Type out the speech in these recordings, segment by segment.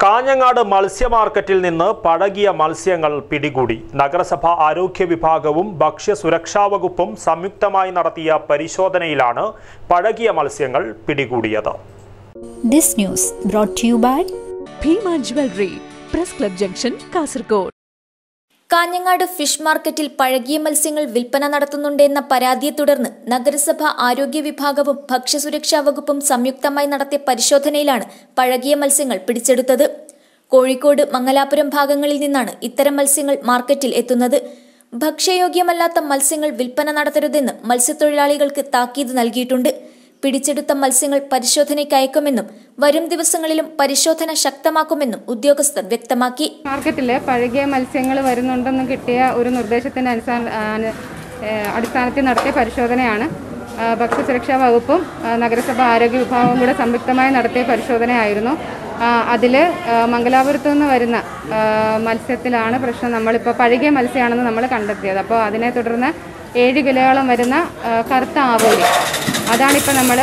കാഞ്ഞങ്ങാട് മത്സ്യ മാർക്കറ്റിൽ നിന്ന് പഴകിയ മത്സ്യങ്ങൾ പിടികൂടി നഗരസഭ ആരോഗ്യ വിഭാഗവും ഭക്ഷ്യസുരക്ഷാ വകുപ്പും സംയുക്തമായി നടത്തിയ പരിശോധനയിലാണ് പഴകിയ മത്സ്യങ്ങൾ പിടികൂടിയത് This news brought to you by Bhima jewellery press club junction Kasaragod Kanhangad fish മാർക്കറ്റിൽ പഴകിയ മത്സ്യങ്ങൾ വിൽപ്പന നടത്തുന്നുണ്ടെന്ന പരാതിയെ തുടർന്ന് നഗരസഭ ആരോഗ്യ വിഭാഗവും ഭക്ഷ്യസുരക്ഷാ വകുപ്പും സംയുക്തമായി നടത്തിയ പരിശോധനയിലാണ് പഴകിയ മത്സ്യങ്ങൾ പിടിച്ചെടുത്തത് കോഴിക്കോട് മംഗലാപുരം ഭാഗങ്ങളിൽ നിന്നാണ് ഇത്തരം മത്സ്യങ്ങൾ മാർക്കറ്റിൽ എത്തുന്നത് ഭക്ഷ്യയോഗ്യമല്ലാത്ത മത്സ്യങ്ങൾ വിൽപ്പന നടത്തരുതെന്ന് മത്സ്യത്തൊഴിലാളികൾക്ക് താക്കീത് നൽകിയിട്ടുണ്ട് പിടിച്ചെടുത്ത മത്സ്യങ്ങൾ പരിശോധനയ്ക്ക് അയക്കുമെന്നും വരും ദിവസങ്ങളിലും പരിശോധന ശക്തമാക്കുമെന്നും ഉദ്യോഗസ്ഥർ വ്യക്തമാക്കി മാർക്കറ്റിൽ പഴകിയ മത്സ്യങ്ങൾ വരുന്നുണ്ടെന്ന് കിട്ടിയ ഒരു നിർദ്ദേശത്തിൻ്റെ അനുസാ- ആണ്, ഏഹ് അടിസ്ഥാനത്തിൽ നടത്തിയ പരിശോധനയാണ് ആ, ഭക്ഷ്യസുരക്ഷാ വകുപ്പും ആ, നഗരസഭ ആരോഗ്യ വിഭാഗവും കൂടെ സംയുക്തമായി നടത്തിയ പരിശോധനയായിരുന്നു അതിൽ മംഗലാപുരത്തു നിന്ന് വരുന്ന ആ, മത്സ്യത്തിലാണ് പ്രശ്നം നമ്മളിപ്പോൾ പഴകിയ മത്സ്യമാണെന്ന് നമ്മൾ കണ്ടെത്തിയത് അപ്പോൾ അതിനെ തുടർന്ന് ഏഴ് കിലോയോളം വരുന്ന ആ, കറുത്ത ആവോലി അതാണിപ്പോൾ നമ്മൾ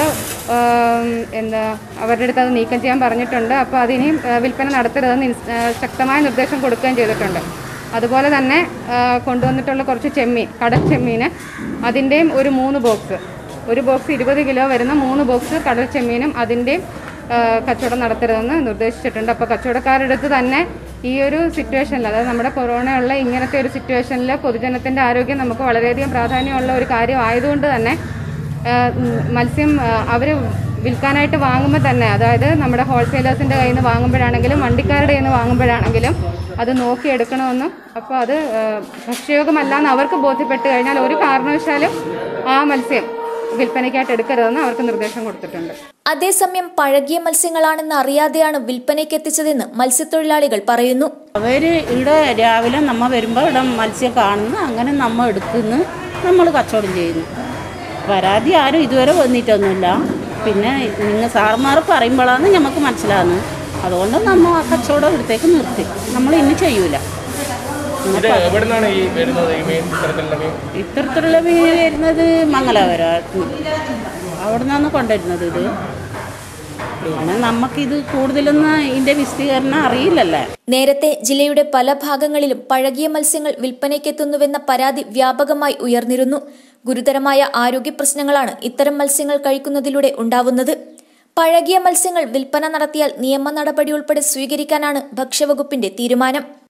എന്താ അവരുടെ അടുത്ത് അത് നീക്കം ചെയ്യാൻ പറഞ്ഞിട്ടുണ്ട് അപ്പോൾ അതിനിയും ആ, വിൽപ്പന നടത്തരുതെന്ന് ഇൻസ്- ആ, ശക്തമായ നിർദ്ദേശം കൊടുക്കുകയും ചെയ്തിട്ടുണ്ട് അതുപോലെ തന്നെ ആ, കൊണ്ടുവന്നിട്ടുള്ള കുറച്ച് ചെമ്മീൻ കടൽ ചെമ്മീൻ അതിൻ്റെയും ഒരു മൂന്ന് ബോക്സ് ഒരു ബോക്സ് ഇരുപത് കിലോ വരുന്ന മൂന്ന് ബോക്സ് കടൽ ചെമ്മീനും അതിൻ്റെയും ആ, കച്ചവടം നടത്തരുതെന്ന് നിർദ്ദേശിച്ചിട്ടുണ്ട് അപ്പോൾ കച്ചവടക്കാരുടെ അടുത്ത് തന്നെ ഈ ഒരു സിറ്റുവേഷനിൽ അതായത് നമ്മുടെ കൊറോണയുള്ള ഇങ്ങനത്തെ ഒരു സിറ്റുവേഷനിൽ പൊതുജനത്തിൻ്റെ ആരോഗ്യം നമുക്ക് വളരെയധികം പ്രാധാന്യമുള്ള ഒരു കാര്യം ആയതുകൊണ്ട് തന്നെ ആഹ് ഉം മത്സ്യം അവർ വിൽക്കാനായിട്ട് വാങ്ങുമ്പോൾ തന്നെ അതായത് നമ്മുടെ ഹോൾസെയിലേഴ്സിൻ്റെ കയ്യിൽ നിന്ന് വാങ്ങുമ്പോഴാണെങ്കിലും വണ്ടിക്കാരുടെ കയ്യിൽ നിന്ന് വാങ്ങുമ്പോഴാണെങ്കിലും അത് നോക്കിയെടുക്കണമെന്നും അപ്പോൾ അത് ആഹ് ഭക്ഷ്യയോഗ്യമല്ല എന്ന് അവർക്ക് ബോധ്യപ്പെട്ട് കഴിഞ്ഞാൽ ഒരു കാരണവശാലും ആ മത്സ്യം വിൽപ്പനയ്ക്കായിട്ട് എടുക്കരുതെന്ന് അവർക്ക് നിർദ്ദേശം കൊടുത്തിട്ടുണ്ട് അതേസമയം പഴകിയ മത്സ്യങ്ങളാണെന്ന് അറിയാതെയാണ് വിൽപ്പനയ്ക്ക് എത്തിച്ചതെന്ന് മത്സ്യത്തൊഴിലാളികൾ പറയുന്നു അവർ ഇവിടെ രാവിലെ നമ്മ വരുമ്പോൾ ഇവിടെ മത്സ്യം കാണുന്നു അങ്ങനെ നമ്മ എടുക്കുന്നു നമ്മൾ കച്ചവടം ചെയ്യുന്നു പരാതി ആരും ഇതുവരെ വന്നിട്ടൊന്നുമില്ല പിന്നെ നിങ്ങൾ സാറന്മാർ പറയുമ്പോഴാണ് നമുക്ക് മനസ്സിലാകുന്നത് അതുകൊണ്ട് നമ്മൾ ആ കച്ചവടം ഇവിടത്തേക്ക് നിർത്തി നമ്മൾ ഇനി ചെയ്യൂല ഇത് എവിടെ നിന്നാണ് ഈ വരുന്നത് ഈ മീൻ ഇത്തരത്തിലുള്ള മീൻ ഇത്തരത്തിലുള്ള മീൻ വരുന്നത് മംഗലാപുരം അവിടെ നിന്നാണ് കൊണ്ടുവരുന്നത് ഇത് പിന്നെ നമുക്കിത് കൂടുതലൊന്നും ഇതിൻ്റെ വിസ്തീർണം അറിയില്ലല്ലേ നേരത്തെ ജില്ലയുടെ പല ഭാഗങ്ങളിലും പഴകിയ മത്സ്യങ്ങൾ വിൽപ്പനയ്ക്കെത്തുന്നുവെന്ന പരാതി വ്യാപകമായി ഉയർന്നിരുന്നു ഗുരുതരമായ ആരോഗ്യ പ്രശ്നങ്ങളാണ് ഇത്തരം മത്സ്യങ്ങൾ കഴിക്കുന്നതിലൂടെ ഉണ്ടാവുന്നത് പഴകിയ മത്സ്യങ്ങൾ വിൽപ്പന നടത്തിയാൽ നിയമ നടപടി ഉൾപ്പെടെ സ്വീകരിക്കാനാണ് ഭക്ഷ്യവകുപ്പിന്റെ തീരുമാനം